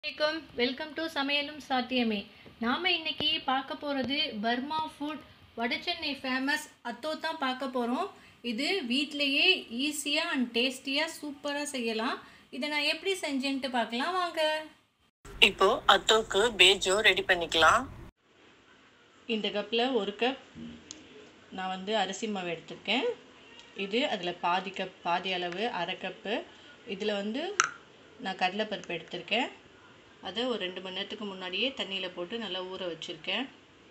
வணக்கம் welcome to சமையலும் சாத்தியமே நாம் இன்னைக்கு பார்க்க போகிறது பர்மா ஃபுட் வடசென்னை ஃபேமஸ் அத்தோ தான் பார்க்க போகிறோம் இது வீட்டிலையே ஈஸியாக அண்ட் டேஸ்டியாக சூப்பராக செய்யலாம் இதை நான் எப்படி செஞ்சேன்ட்டு பார்க்கலாம் வாங்க இப்போ அத்தோக்கு பேஜோ ரெடி பண்ணிக்கலாம் இந்த கப்பில் ஒரு கப் நான் வந்து அரிசி மாவு எடுத்திருக்கேன் இது அதில் பாதி கப் பாதி அளவு அரை கப்பு இதில் வந்து நான் கடலைப்பருப்பு எடுத்திருக்கேன் அதை ஒரு ரெண்டு மணி நேரத்துக்கு முன்னாடியே தண்ணியில் போட்டு நல்லா ஊற வச்சுருக்கேன்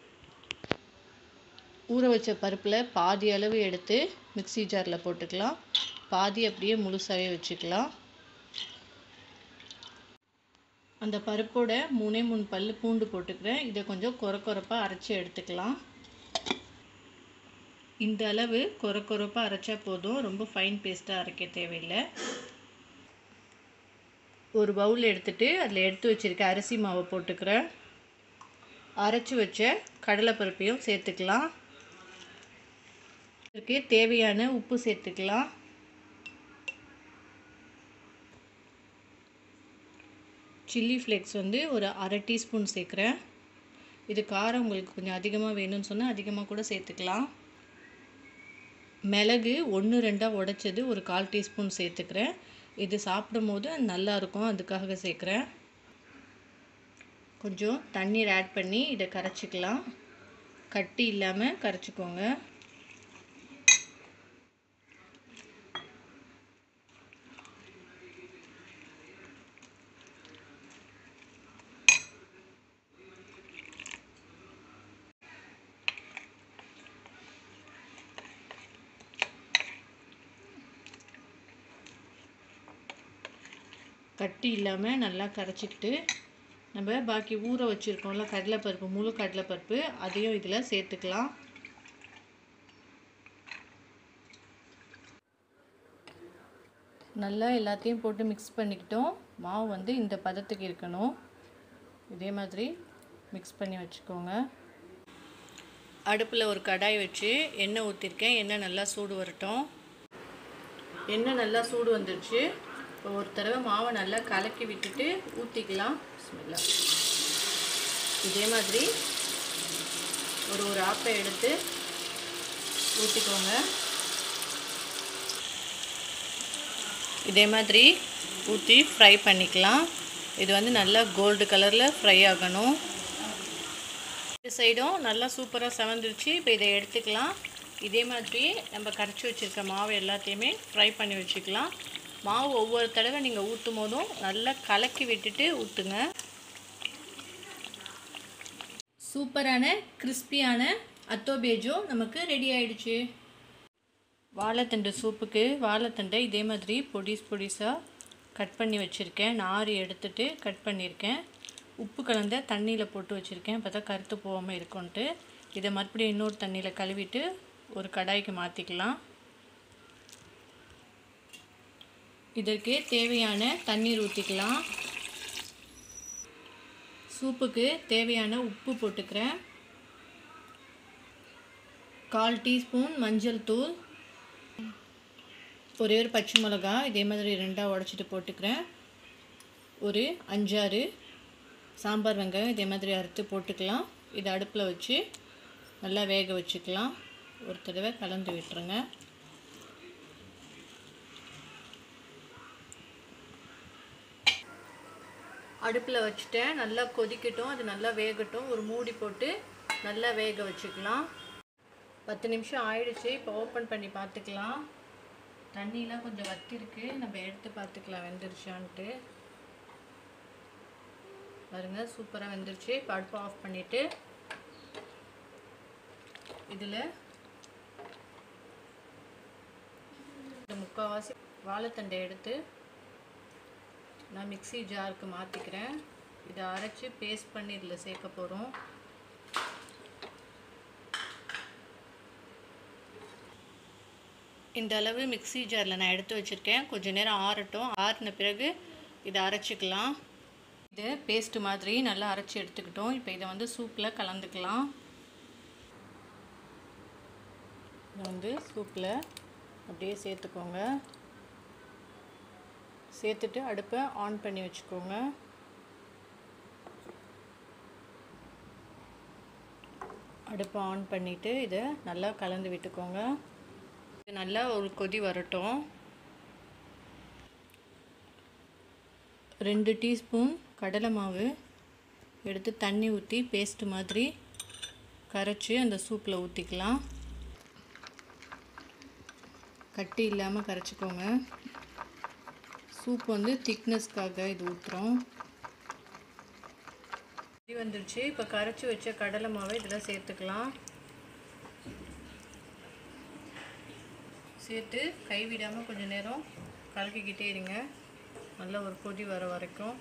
ஊற வச்ச பருப்பில் பாதி அளவு எடுத்து மிக்ஸி ஜாரில் போட்டுக்கலாம் பாதி அப்படியே முழுசாகவே வச்சுக்கலாம் அந்த பருப்போட மூணே மூணு பல் பூண்டு போட்டுக்கிறேன் இதை கொஞ்சம் கொர கொரப்பாக அரைச்சி எடுத்துக்கலாம் இந்த அளவு கொர கொரப்பாக அரைச்சா போதும் ரொம்ப ஃபைன் பேஸ்ட்டாக அரைக்க தேவையில்லை ஒரு பவுல் எடுத்துட்டு அதில் எடுத்து வச்சுருக்க அரிசி மாவை போட்டுக்கிறேன் அரைச்சி வச்ச கடலைப்பருப்பையும் சேர்த்துக்கலாம் இதுக்கு தேவையான உப்பு சேர்த்துக்கலாம் சில்லி ஃப்ளேக்ஸ் வந்து ஒரு அரை டீஸ்பூன் சேர்க்குறேன் இது காரம் உங்களுக்கு கொஞ்சம் அதிகமாக வேணும்னு சொன்னால் அதிகமாக கூட சேர்த்துக்கலாம் மிளகு ஒன்று ரெண்டாக உடைச்சது ஒரு கால் டீஸ்பூன் சேர்த்துக்கிறேன் இது சாப்பிடும் போது நல்லா இருக்கும் அதுக்காக சேர்க்குறேன் கொஞ்சம் தண்ணீர் ஆட் பண்ணி இதை கரைச்சிக்கலாம் கட்டி இல்லாமல் கரைச்சிக்கோங்க கட்டி இல்லாமல் நல்லா கரைச்சிக்கிட்டு நம்ம பாக்கி ஊற வச்சுருக்கோம்ல கடலைப்பருப்பு முழு கடலைப்பருப்பு அதையும் இதில் சேர்த்துக்கலாம் நல்லா எல்லாத்தையும் போட்டு மிக்ஸ் பண்ணிக்கிட்டோம் மாவு வந்து இந்த பதத்துக்கு இருக்கணும் இதே மாதிரி மிக்ஸ் பண்ணி வச்சுக்கோங்க அடுப்பில் ஒரு கடாய் வச்சு எண்ணெய் ஊற்றிருக்கேன் எண்ணெய் நல்லா சூடு வரட்டும் எண்ணெய் நல்லா சூடு வந்துருச்சு இப்போ ஒரு தடவை மாவை நல்லா கலக்கி விட்டுட்டு ஊற்றிக்கலாம் பிஸ்மில்லா இதே மாதிரி ஒரு ஒரு ஆப்பை எடுத்து ஊற்றிக்கோங்க இதே மாதிரி ஊற்றி ஃப்ரை பண்ணிக்கலாம் இது வந்து நல்லா கோல்டு கலரில் ஃப்ரை ஆகணும் இந்த சைடும் நல்லா சூப்பராக செவந்துருச்சு இப்போ இதை எடுத்துக்கலாம் இதே மாதிரி நம்ம கரைச்சி வச்சுருக்க மாவு எல்லாத்தையுமே ஃப்ரை பண்ணி வச்சுக்கலாம் மாவு ஒவ்வொரு தடவை நீங்கள் ஊற்றும் போதும் நல்லா கலக்கி விட்டுட்டு ஊற்றுங்க சூப்பரான கிறிஸ்பியான அத்தோபேஜோ நமக்கு ரெடி ஆயிடுச்சு வாழைத்தண்டு சூப்புக்கு வாழைத்தண்டை இதே மாதிரி பொடிஸ் பொடிஸாக கட் பண்ணி வச்சுருக்கேன் நார் எடுத்துட்டு கட் பண்ணியிருக்கேன் உப்பு கலந்த தண்ணியில் போட்டு வச்சுருக்கேன் அப்போ தான் கருத்து போகாமல் இருக்கும்ன்ட்டு இதை மறுபடியும் இன்னொரு தண்ணியில் கழுவிட்டு ஒரு கடாய்க்கு மாற்றிக்கலாம் இதற்கு தேவையான தண்ணீர் ஊற்றிக்கலாம் சூப்புக்கு தேவையான உப்பு போட்டுக்கிறேன் கால் டீஸ்பூன் மஞ்சள் தூள் ஒரே ஒரு பச்சை மிளகா இதே மாதிரி ரெண்டாக உடச்சிட்டு போட்டுக்கிறேன் ஒரு அஞ்சாறு சாம்பார் வெங்காயம் இதே மாதிரி அறுத்து போட்டுக்கலாம் இதை அடுப்பில் வச்சு நல்லா வேக வச்சுக்கலாம் ஒரு தடவை கலந்து விட்டுருங்க அடுப்பில் வச்சுட்டேன் நல்லா கொதிக்கட்டும் அது நல்லா வேகட்டும் ஒரு மூடி போட்டு நல்லா வேக வச்சுக்கலாம் பத்து நிமிஷம் ஆயிடுச்சு இப்போ ஓப்பன் பண்ணி பார்த்துக்கலாம் தண்ணிலாம் கொஞ்சம் வத்திருக்கு நம்ம எடுத்து பார்த்துக்கலாம் வெந்துருச்சான்ட்டு பாருங்க சூப்பராக வெந்துருச்சு இப்போ அடுப்பு ஆஃப் பண்ணிவிட்டு இதில் இந்த முக்கால்வாசி வாழைத்தண்டை எடுத்து நான் மிக்ஸி ஜாருக்கு மாற்றிக்கிறேன் இதை அரைச்சி பேஸ்ட் பண்ணி இதில் சேர்க்க போகிறோம் இந்த அளவு மிக்ஸி ஜாரில் நான் எடுத்து வச்சுருக்கேன் கொஞ்சம் நேரம் ஆறட்டும் ஆறின பிறகு இதை அரைச்சிக்கலாம் இது பேஸ்ட்டு மாதிரி நல்லா அரைச்சி எடுத்துக்கிட்டோம் இப்போ இதை வந்து சூப்பில் கலந்துக்கலாம் இதை வந்து சூப்பில் அப்படியே சேர்த்துக்கோங்க சேர்த்துட்டு அடுப்பை ஆன் பண்ணி வச்சுக்கோங்க அடுப்பை ஆன் பண்ணிவிட்டு இதை நல்லா கலந்து விட்டுக்கோங்க இது நல்லா ஒரு கொதி வரட்டும் ரெண்டு டீஸ்பூன் கடலை மாவு எடுத்து தண்ணி ஊற்றி பேஸ்ட் மாதிரி கரைச்சி அந்த சூப்பில் ஊற்றிக்கலாம் கட்டி இல்லாமல் கரைச்சிக்கோங்க சூப் வந்து திக்னஸ்க்காக இது ஊற்றுறோம் இது வந்துருச்சு இப்போ கரைச்சி வச்ச கடலை மாவை இதில் சேர்த்துக்கலாம் சேர்த்து கைவிடாமல் கொஞ்சம் நேரம் கலக்கிக்கிட்டே இருங்க நல்ல ஒரு கொதி வர வரைக்கும்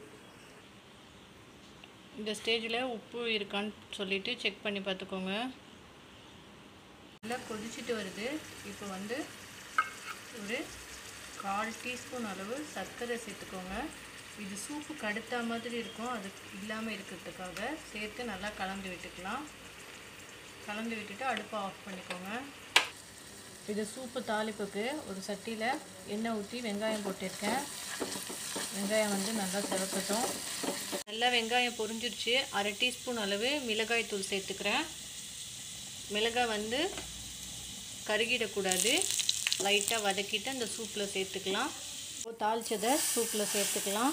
இந்த ஸ்டேஜில் உப்பு இருக்கான்னு சொல்லிட்டு செக் பண்ணி பார்த்துக்கோங்க நல்லா கொதிச்சுட்டு வருது இப்போ வந்து ஒரு கால் டீஸ்பூன் அளவு சர்க்கரை சேர்த்துக்கோங்க இது சூப்பு கடுத்தா மாதிரி இருக்கும் அது இல்லாமல் இருக்கிறதுக்காக சேர்த்து நல்லா கலந்து விட்டுக்கலாம் கலந்து விட்டுட்டு அடுப்பை ஆஃப் பண்ணிக்கோங்க இது சூப்பு தாளிப்புக்கு ஒரு சட்டியில் எண்ணெய் ஊற்றி வெங்காயம் போட்டிருக்கேன் வெங்காயம் வந்து நல்லா சிவக்கட்டும் நல்லா வெங்காயம் பொரிஞ்சிருச்சு அரை டீஸ்பூன் அளவு மிளகாய் தூள் சேர்த்துக்கிறேன் மிளகாய் வந்து கருகிடக்கூடாது லைட்டாக வதக்கிட்டு அந்த சூப்பில் சேர்த்துக்கலாம் இப்போ தாளிச்சதை சூப்பில் சேர்த்துக்கலாம்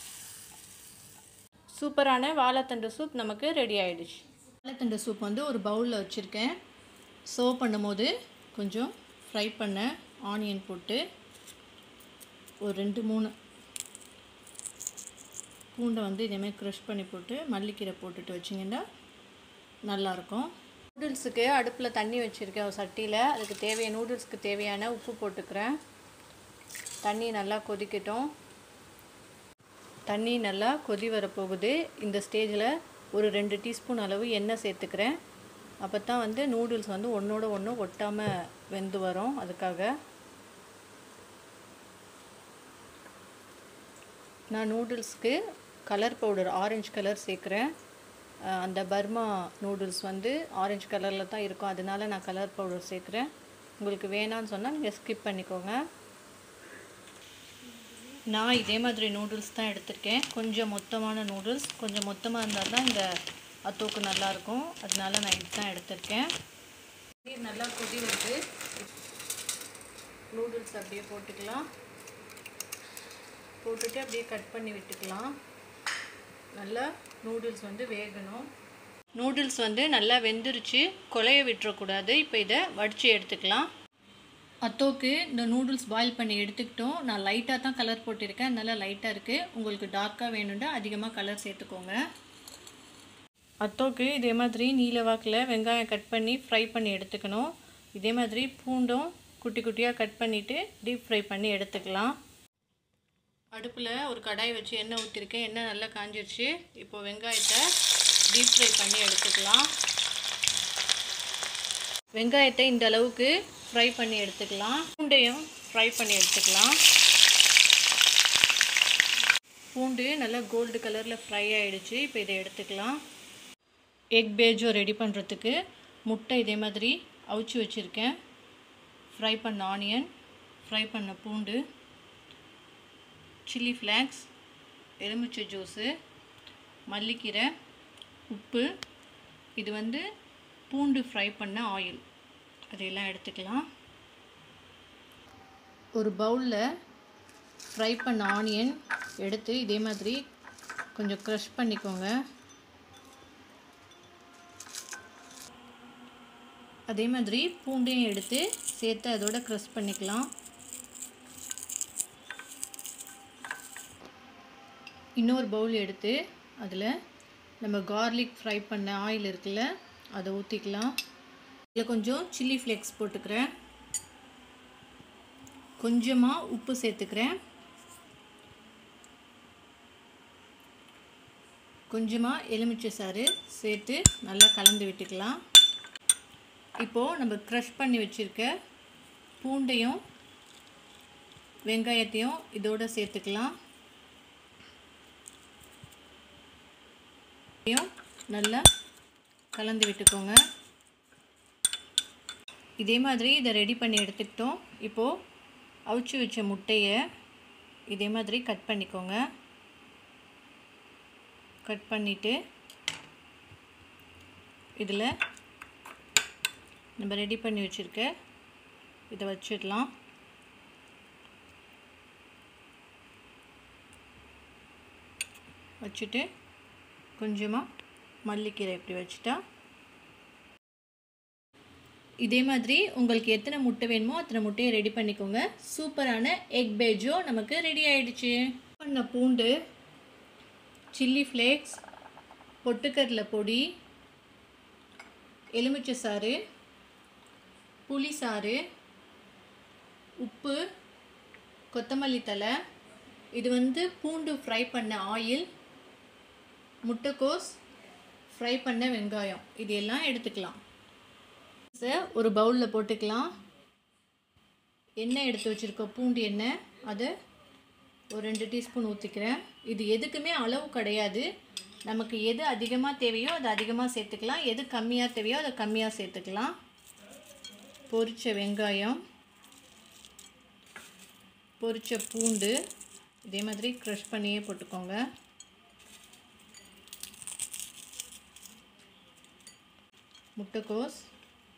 சூப்பரான வாழைத்தண்டு சூப் நமக்கு ரெடி ஆகிடுச்சு வாழைத்தண்டு சூப் வந்து ஒரு பவுலில் வச்சுருக்கேன் சர்வ் பண்ணும்போது கொஞ்சம் ஃப்ரை பண்ண ஆனியன் போட்டு ஒரு ரெண்டு மூணு பூண்டை வந்து இதேமாதிரி க்ரஷ் பண்ணி போட்டு மல்லிக்கீரை போட்டுட்டு வச்சிங்கன்னா நல்லாயிருக்கும் நூடுல்ஸுக்கு அடுப்பில் தண்ணி வச்சுருக்கேன் ஒரு சட்டியில் அதுக்கு தேவையான நூடுல்ஸ்க்கு தேவையான உப்பு போட்டுக்கிறேன் தண்ணி நல்லா கொதிக்கட்டும் தண்ணி நல்லா கொதி வரப்போகுது இந்த ஸ்டேஜில் ஒரு ரெண்டு டீஸ்பூன் அளவு எண்ணெய் சேர்த்துக்கிறேன் அப்போ தான் வந்து நூடுல்ஸ் வந்து ஒன்றோட ஒன்று ஒட்டாமல் வெந்து வரும் அதுக்காக நான் நூடுல்ஸ்க்கு கலர் பவுடர் ஆரஞ்சு கலர் சேர்க்குறேன் அஹ் அந்த பர்மா நூடுல்ஸ் வந்து ஆரஞ்சு கலரில் தான் இருக்கும் அதனால நான் கலர் பவுடர் சேர்க்குறேன் உங்களுக்கு வேணான்னு சொன்னால் நீங்கள் ஸ்கிப் பண்ணிக்கோங்க நான் இதே மாதிரி நூடுல்ஸ் தான் எடுத்திருக்கேன் கொஞ்சம் மொத்தமான நூடுல்ஸ் கொஞ்சம் மொத்தமாக இருந்தால் தான் இந்த அத்தோக்கு நல்லாயிருக்கும் அதனால நான் இது தான் எடுத்திருக்கேன் நீர் நல்லா கொதி வருது நூடுல்ஸ் அப்படியே போட்டுக்கலாம் போட்டுட்டு அப்படியே கட் பண்ணி விட்டுக்கலாம் நல்லா நூடுல்ஸ் வந்து வேகணும் நூடுல்ஸ் வந்து நல்லா வெந்துருச்சு கொலைய விட்டுறக்கூடாது இப்போ இதை வடித்து எடுத்துக்கலாம் அத்தோக்கு இந்த நூடுல்ஸ் பாயில் பண்ணி எடுத்துக்கிட்டோம் நான் லைட்டாக தான் கலர் போட்டிருக்கேன் அதனால லைட்டாக இருக்குது உங்களுக்கு டார்க்காக வேணும்னா அதிகமாக கலர் சேர்த்துக்கோங்க அத்தோக்கு இதே மாதிரி நீல வாக்கில் வெங்காயம் கட் பண்ணி ஃப்ரை பண்ணி எடுத்துக்கணும் இதே மாதிரி பூண்டும் குட்டி குட்டியாக கட் பண்ணிவிட்டு டீப் ஃப்ரை பண்ணி எடுத்துக்கலாம் அடுப்பில் ஒரு கடாய் வச்சு எண்ணெய் ஊற்றிருக்கேன் எண்ணெய் நல்லா காஞ்சிருச்சு இப்போ வெங்காயத்தை டீப் ஃப்ரை பண்ணி எடுத்துக்கலாம் வெங்காயத்தை இந்த அளவுக்கு ஃப்ரை பண்ணி எடுத்துக்கலாம் பூண்டையும் ஃப்ரை பண்ணி எடுத்துக்கலாம் பூண்டு நல்லா கோல்டு கலரில் ஃப்ரை ஆகிடுச்சு இப்போ இதை எடுத்துக்கலாம் எக் பேஜோ ரெடி பண்ணுறதுக்கு முட்டை இதே மாதிரி அவிச்சு வச்சுருக்கேன் ஃப்ரை பண்ண ஆனியன் ஃப்ரை பண்ண பூண்டு சில்லி ஃப்ளாக்ஸ் எலுமிச்சை ஜூஸு மல்லிக்கீரை உப்பு இது வந்து பூண்டு ஃப்ரை பண்ண ஆயில் அதையெல்லாம் எடுத்துக்கலாம் ஒரு பவுலில் ஃப்ரை பண்ண ஆனியன் எடுத்து இதே மாதிரி கொஞ்சம் க்ரஷ் பண்ணிக்கோங்க அதே மாதிரி பூண்டையும் எடுத்து சேர்த்து அதோட க்ரஷ் பண்ணிக்கலாம் இன்னொரு பவுல் எடுத்து அதில் நம்ம கார்லிக் ஃப்ரை பண்ண ஆயில் இருக்குல்ல அதை ஊற்றிக்கலாம் இதில் கொஞ்சம் சில்லி ஃப்ளேக்ஸ் போட்டுக்கிறேன் கொஞ்சமாக உப்பு சேர்த்துக்கிறேன் கொஞ்சமாக எலுமிச்சை சாறு சேர்த்து நல்லா கலந்து விட்டுக்கலாம் இப்போது நம்ம க்ரஷ் பண்ணி வச்சுருக்க பூண்டையும் வெங்காயத்தையும் இதோட சேர்த்துக்கலாம் இதையும் நல்லா கலந்து விட்டுக்கோங்க இதே மாதிரி இதை ரெடி பண்ணி எடுத்துக்கிட்டோம் இப்போது அவிச்சு வச்ச முட்டையை இதே மாதிரி கட் பண்ணிக்கோங்க கட் பண்ணிவிட்டு இதில் நம்ம ரெடி பண்ணி வச்சுருக்க இதை வச்சிடலாம் வச்சுட்டு கொஞ்சமாக மல்லிக்கீரை இப்படி வச்சுட்டா இதே மாதிரி உங்களுக்கு எத்தனை முட்டை வேணுமோ அத்தனை முட்டையை ரெடி பண்ணிக்கோங்க சூப்பரான எக் பேஜோ நமக்கு ரெடி ஆயிடுச்சு பண்ண பூண்டு சில்லி ஃப்ளேக்ஸ் பொட்டுக்கடலை பொடி எலுமிச்சை சாறு புளி சாறு உப்பு கொத்தமல்லி தழை இது வந்து பூண்டு ஃப்ரை பண்ண ஆயில் முட்டைக்கோஸ் ஃப்ரை பண்ண வெங்காயம் இது எல்லாம் எடுத்துக்கலாம் சார் ஒரு பவுலில் போட்டுக்கலாம் எண்ணெய் எடுத்து வச்சுருக்கோம் பூண்டு எண்ணெய் அதை ஒரு ரெண்டு டீஸ்பூன் ஊற்றிக்கிறேன் இது எதுக்குமே அளவு கிடையாது நமக்கு எது அதிகமாக தேவையோ அதை அதிகமாக சேர்த்துக்கலாம் எது கம்மியாக தேவையோ அதை கம்மியாக சேர்த்துக்கலாம் பொரிச்ச வெங்காயம் பொரிச்ச பூண்டு இதே மாதிரி க்ரஷ் பண்ணியே போட்டுக்கோங்க முட்டைக்கோஸ்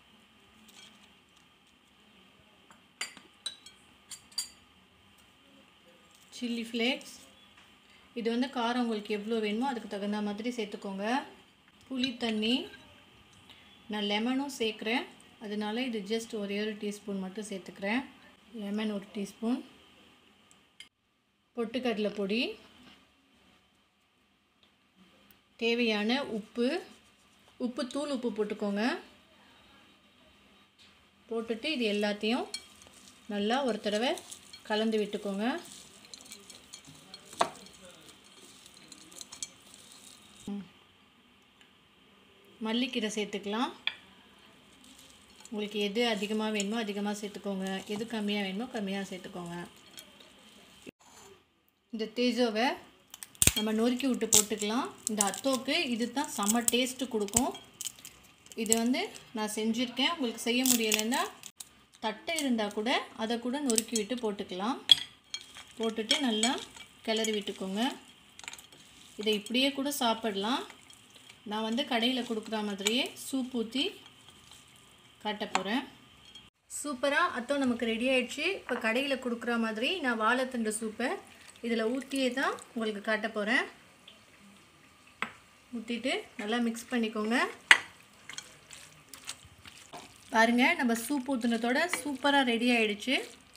சில்லி ஃப்ளேக்ஸ் இது வந்து காரம் உங்களுக்கு எவ்வளோ வேணுமோ அதுக்கு தகுந்த மாதிரி சேர்த்துக்கோங்க புளி தண்ணி நான் லெமனும் சேர்க்குறேன் அதனால இது ஜஸ்ட் ஒரே ஒரு டீஸ்பூன் மட்டும் சேர்த்துக்கிறேன் லெமன் ஒரு டீஸ்பூன் பொட்டுக்கடலை பொடி தேவையான உப்பு உப்பு தூள் உப்பு போட்டுக்கோங்க போட்டுட்டு இது எல்லாத்தையும் நல்லா ஒரு தடவை கலந்து விட்டுக்கோங்க மல்லிக்கீரை சேர்த்துக்கலாம் உங்களுக்கு எது அதிகமாக வேணுமோ அதிகமாக சேர்த்துக்கோங்க எது கம்மியாக வேணுமோ கம்மியாக சேர்த்துக்கோங்க இந்த தேஜோவை நம்ம நொறுக்கி விட்டு போட்டுக்கலாம் இந்த அத்தோக்கு இது தான் செம்ம டேஸ்ட்டு கொடுக்கும் இது வந்து நான் செஞ்சுருக்கேன் உங்களுக்கு செய்ய முடியலைன்னா தட்டை இருந்தால் கூட அதை கூட நொறுக்கி விட்டு போட்டுக்கலாம் போட்டுட்டு நல்லா கிளறி விட்டுக்கோங்க இதை இப்படியே கூட சாப்பிடலாம் நான் வந்து கடையில் கொடுக்குற மாதிரியே சூப் ஊற்றி காட்ட போகிறேன் சூப்பராக அத்தோ நமக்கு ரெடி ஆயிடுச்சு இப்போ கடையில் கொடுக்குற மாதிரி நான் வாழைத்தண்டு சூப்பை இதில் ஊற்றியே தான் உங்களுக்கு காட்ட போகிறேன் ஊற்றிட்டு நல்லா மிக்ஸ் பண்ணிக்கோங்க பாருங்கள் நம்ம சூப் ஊற்றுனதோட சூப்பராக ரெடி ஆயிடுச்சு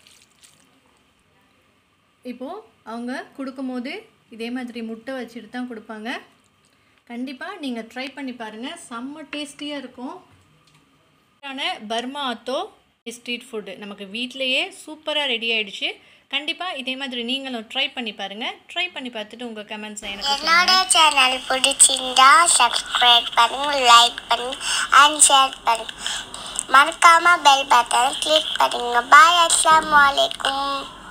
இப்போது அவங்க கொடுக்கும்போது இதே மாதிரி முட்டை வச்சுட்டு தான் கொடுப்பாங்க கண்டிப்பாக நீங்கள் ட்ரை பண்ணி பாருங்கள் செம்ம டேஸ்டியாக இருக்கும் பர்மா அத்தோ ஸ்ட்ரீட் ஃபுட்டு நமக்கு வீட்டிலையே சூப்பராக ரெடி ஆயிடுச்சு கண்டிப்பாக இதே மாதிரி நீங்களும் ட்ரை பண்ணி பாருங்கள் ட்ரை பண்ணி பார்த்துட்டு உங்கள் கமெண்ட்ஸை எனக்கு என்னோட சேனல் பிடிச்சிருந்தா சப்ஸ்கிரைப் பண்ணுங்க லைக் பண்ணுங்க அண்ட் ஷேர் பண்ணுங்க மறக்காம பெல் பட்டனை கிளிக் பண்ணுங்க பாய் அஸ்ஸலாமு அலைக்கும்